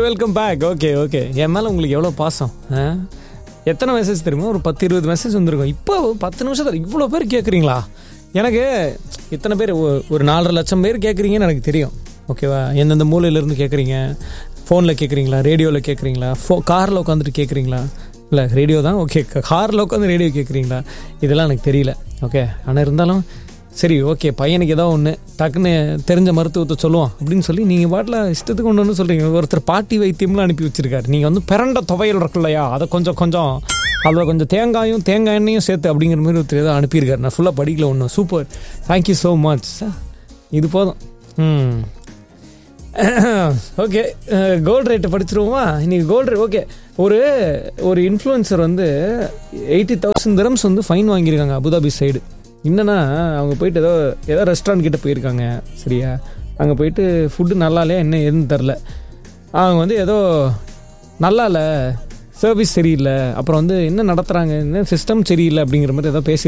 Welcome back okay okay என் மேலே உங்களுக்கு எவ்வளோ பாசம் ஆ? எத்தனை மெசேஜ் தெரியுமா ஒரு பத்து இருபது மெசேஜ் வந்திருக்கும் இப்போ பத்து நிமிஷத்தில் இவ்வளோ பேர் கேட்குறீங்களா எனக்கு இத்தனை பேர் ஒ- ஒரு நாலரை லட்சம் பேர் கேட்குறீங்கன்னு எனக்கு தெரியும் ஓகேவா எந்தெந்த மூலையிலேருந்து கேட்குறீங்க ஃபோனில் கேட்குறீங்களா ரேடியோவில் கேட்குறீங்களா ஃபோ காரில் உட்காந்துட்டு கேட்குறீங்களா இல்லை ரேடியோ தான் ஓகே காரில் உட்காந்து ரேடியோ கேட்குறீங்களா இதெல்லாம் எனக்கு தெரியல ஓகே ஆனால் இருந்தாலும் சரி ஓகே பையனுக்கு ஏதோ ஒன்று டக்குன்னு தெரிஞ்ச மருத்துவத்தை சொல்லுவோம் அப்படின்னு சொல்லி நீங்கள் பாட்டில் இஷ்டத்துக்கு ஒன்று ஒன்று சொல்கிறீங்க ஒருத்தர் பாட்டி வைத்தியம்லாம் அனுப்பி வச்சிருக்காரு நீங்கள் வந்து பிறண்ட துவையல் இருக்கு இல்லையா அதை கொஞ்சம் கொஞ்சம் அதில் கொஞ்சம் தேங்காயும் தேங்காய் எண்ணெயும் சேர்த்து அப்படிங்கிற மாதிரி ஒருத்தர் ஏதோ அனுப்பியிருக்காரு நான் ஃபுல்லாக படிக்கல ஒன்று சூப்பர் தேங்க்யூ ஸோ மச் இது போதும் ம் ஓகே கோல்டு ரேட்டை படிச்சிருவோமா இன்னைக்கு கோல்டு ரேட் ஓகே ஒரு ஒரு இன்ஃப்ளூயன்சர் வந்து எயிட்டி தௌசண்ட் திரம்ஸ் வந்து ஃபைன் வாங்கியிருக்காங்க அபுதாபி சைடு என்னன்னா அவங்க போயிட்டு ஏதோ ஏதோ ரெஸ்டாரண்ட் கிட்ட போயிருக்காங்க சரியா அங்கே போயிட்டு ஃபுட்டு நல்லா இல்லையா என்ன ஏதுன்னு தெரில அவங்க வந்து ஏதோ நல்லா இல்லை சர்வீஸ் சரியில்லை அப்புறம் வந்து என்ன நடத்துகிறாங்க என்ன சிஸ்டம் சரியில்லை அப்படிங்கிற மாதிரி ஏதோ பேசி